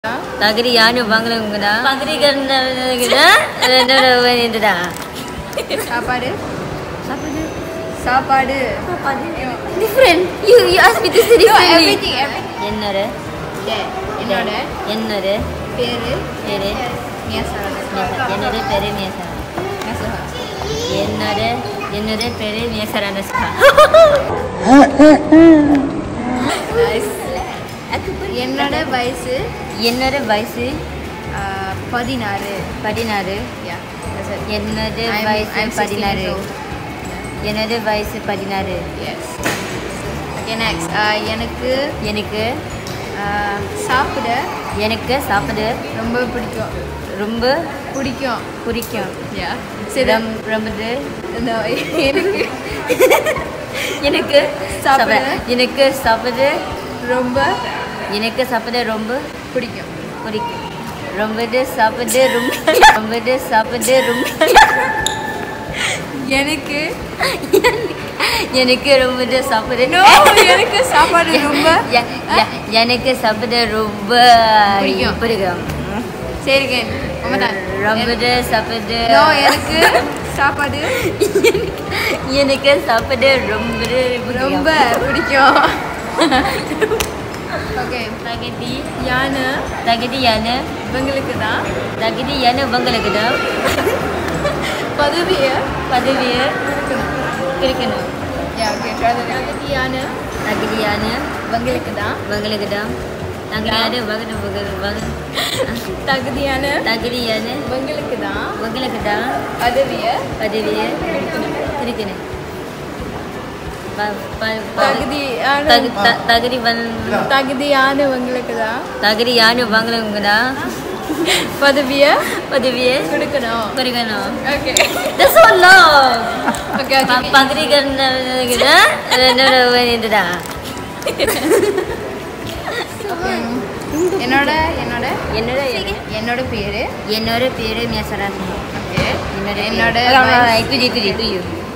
தகுதி யானு வாங்கலங்கடா பகுதி கண்டா ரெண்டோட வேண்டியதுடா சாப்பாடு சாப்பாடு சாப்பாடு different you you ask me to say No, everything, everything. என்னோட Yeah, என்னோட என்னோட பேரு பேரு மியாசரன் மியசா. என்னோட பேரு மியசா என்னோட என்னோட பேரு மியசரானஸ்கா என்னோட வயசு என்னோட வயசு ஆஹ், பதினாறு பதினாறு Yeah, that's it. என்னோட I'm- வயசு I'm 16 பதினாறு years old. என்னோட வயசு பதினாறு Yes. Okay, next. ஆஹ், எனக்கு எனக்கு ஆஹ், சாப்பிட எனக்கு சாப்பிட ரொம்ப பிடிக்கும் ரொம்ப பிடிக்கும் பிடிக்கும் Yeah. சரி ரம்- ரொம்ப No, எனக்கு எனக்கு சாப்பிட. சாப்பிட எனக்கு சாப்பிட ரொம்ப எனக்கு சாப்பிட ரொம்ப பிடிக்கும் பிடிக்கும் ரொம்ப சாப்பிட ரொம்ப ரொம்ப சாப்பிட ரொம்ப எனக்கு எனக்கு ரொம்ப சாப்பிட No, எனக்கு சாப்பாடு ரொம்ப எ- எ- எனக்கு சாப்பிட ரொம்ப பிடிக்கும். பிடிக்கும் சரிங்க ரொம்ப ரொம்ப சாப்பிட No, எனக்கு சாப்பாடு எனக்கு சாப்பிட ரொம்ப ரொம்ப பிடிக்கும் ஓகே தகுதி யானை தகுதி யானை இவங்களுக்கு தான் தகுதி யானை உங்களுக்கு தான் பதவியை பதவியை கிடைக்கணும் ஓகே தகுதி யானை தகுதி யானை இவங்களுக்கு தான் உங்களுக்கு தான் தகுதி யானை வகன வகன தகுதியான தகுதி யானை இவங்களுக்கு தான் உங்களுக்கு தான் பதவியை பதவியை கிடைக்கணும் ப- ப- ப- தகுதியான தகு- த- தகுதி வந் தகுதியானவங்களுக்கு தான் தகுதி யானை வாங்கலவங்க தான் பதவியை பதவியை கொடுக்கணும் கொடுக்கணும் okay That's so long. Okay ப- பகுதி கண்டா ரெண்டோட வேண்டியதுடா என்னோட என்னோட என்னோட என்னோட பேரு என்னோட பேரு மியாசராசி ஓகே என்னோட என்னோட என்னோட வயசு- துஜி துஜி துஜி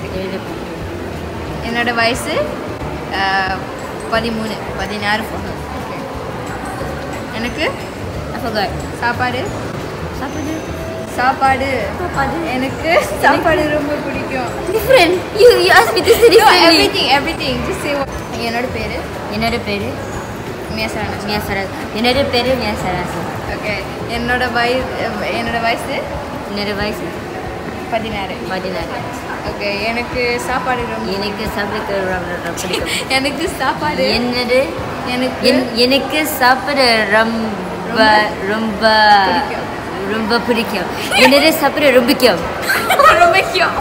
என்னோட வயசு ஆஹ், பதிமூணு பதினாறு போகும் ஓகே எனக்கு I forgot. சாப்பாடு சாப்பாடு சாப்பாடு சாப்பாடு எனக்கு சாப்பாடு ரொம்ப பிடிக்கும் different you you ask me to say everything everything just say என்னோட பேரு என்னோட பேரு மேசரான மியாசராசி என்னோட பேரு மியாசராசி ஓகே என்னோட வயசு என்னோட வயசு என்னோட வயசு பதினாறு பதினாறு ஓகே எனக்கு சாப்பாடு ரொம்ப எனக்கு சாப்பிட ரொம்ப ரொம்ப பிடிக்கும் எனக்கு சாப்பாடு என்னது எனக்கு என்- எனக்கு சாப்பிட ரொம்ப ரொம்ப பிடிக்கும். ரொம்ப பிடிக்கும் என்னது சாப்பிட ரொம்ப பிடிக்கும் ரொம்ப பிடிக்கும்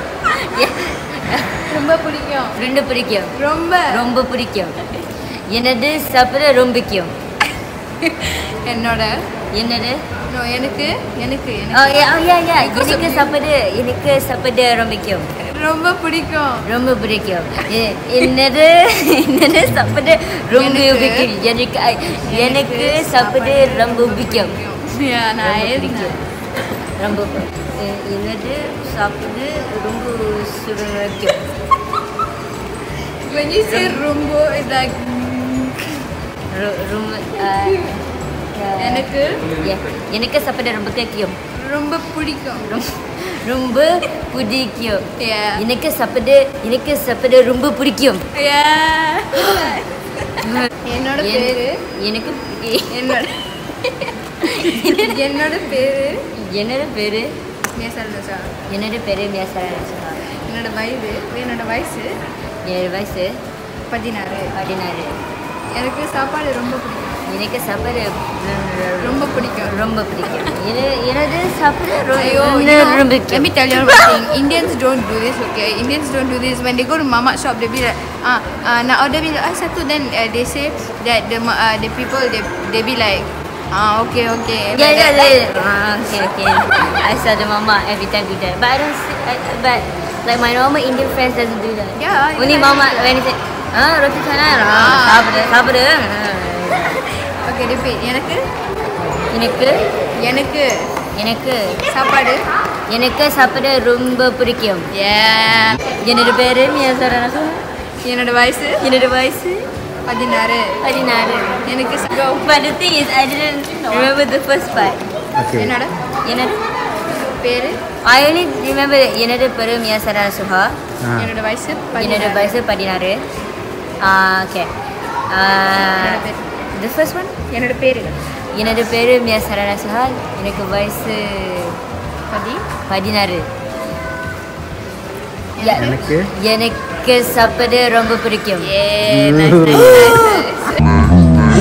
ரொம்ப பிடிக்கும் ரொம்ப பிடிக்கும் ரொம்ப ரொம்ப பிடிக்கும் என்னது சாப்பிட ரொம்ப பிடிக்கும் என்னோட என்னது no, எனக்கு எனக்கு Oh, எனக்கு yeah, oh, yeah, yeah. எனக்கு சாப்பிட எனக்கு சாப்பிட ரொம்ப பிடிக்கும் ரொம்ப பிடிக்கும் ரொம்ப பிடிக்கும் எ- என்னது என்னது சாப்பிட ரொம்ப எனக்கு- பிடிக்கும் எனக்கு எனக்கு சாப்பிட ரொம்ப பிடிக்கும் Yeah, ரொம்ப nice. பிடிக்கும் ரொம்ப எ- என்னது சாப்பிட ரொம்ப சுரக்கும் When you say ரொம்ப it's like ரொ- ரொம்ப அஹ், அஹ், எனக்கு yeah. எனக்கு சாப்பிட ரொம்ப பிடிக்கும் ரொம்ப பிடிக்கும் ரொம்ப- ரொம்ப பிடிக்கும் Yeah. எனக்கு சாப்பிட எனக்கு சாப்பிட ரொம்ப பிடிக்கும் Yeah. என்னோட என்- பேரு எனக்கு என்னோட என்னோட பேரு என்னோட பேரு மேசல்தா என்னோட பேரு மியாசராஜா என்னோட வயது என்னோட வயசு ஏழு வயசு பதினாறு பதினாறு எனக்கு சாப்பாடு ரொம்ப பிடிக்கும் எனக்கு சாப்பிட ரொம்ப பிடிக்கும் ரொம்ப பிடிக்கும் என- எனது சாப்பிட ரொ- Ayo, you ரொம்ப know, ரொம்ப let me பிடிக்கும் tell you one thing. Indians don't do this, okay? Indians don't do this. When they go to mamak shop, they be like, ah, ah, nak order bila ah satu. Then uh, they say that the ma- uh, the people they they be like, ah okay okay. Yeah, Like yeah, that. yeah. Ah, okay, okay. I saw the mama every time do that. But I don't see, I, but like my normal Indian friends doesn't do that. Yeah, Only yeah, mama yeah. when they say, ah, roti canai, ah, Ah. சாப்பிடு சாப்பிடு Okay, repeat. எனக்கு எனக்கு எனக்கு எனக்கு சாப்பாடு எனக்கு சாப்பிட ரொம்ப பிடிக்கும் Yeah. என்னோட பேரு மியாசராஜா என்னோட வயசு என்னோட வயசு பதினாறு பதினாறு எனக்கு ச- go. But the thing is, I didn't remember the first part. Okay என்னோட என்னது பேரு I only remember என்னது பெரு மியா சரா சுஹா ஆ என்னோட வயசு என்னோட பதினாறு. வயசு பதினாறு ஓகே என்னோட பேர். the first one என்னோட பேரு என்னோட பேர் மியா சரணா சுஹா எனக்கு வயசு பதி பதினாறு Yeah. எனக்கு எனக்கு சாப்பிட ரொம்ப பிடிக்கும் ஏ nice, nice, nice.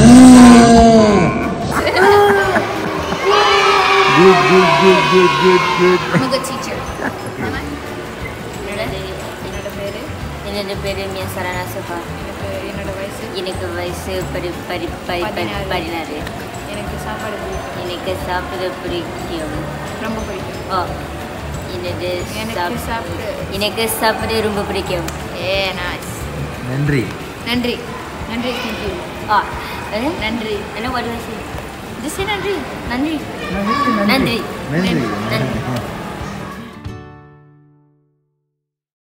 Good good good good good good I'm a good teacher. என்னோட என்னோட பேரு என்னோட பேர் மியா சரணா சுஹா எனக்கு என்னோட வயசு எனக்கு வயசு படி படி படி பதினாறு. பதினாறு எனக்கு சாப்பாடு பிடிக்கும் எனக்கு சாப்பிட பிடிக்கும் ரொம்ப பிடிக்கும் ஓ என்னது எனக்கு சாப்- சாப்பிட எனக்கு சாப்பிட ரொம்ப பிடிக்கும் ஏ நைஸ் நன்றி நன்றி நன்றி தேங்க்யூ ஆ என்ன நன்றி என்ன what do I say? Just நன்றி நன்றி நன்றி நன்றி. நன்றி நன்றி. நன்றி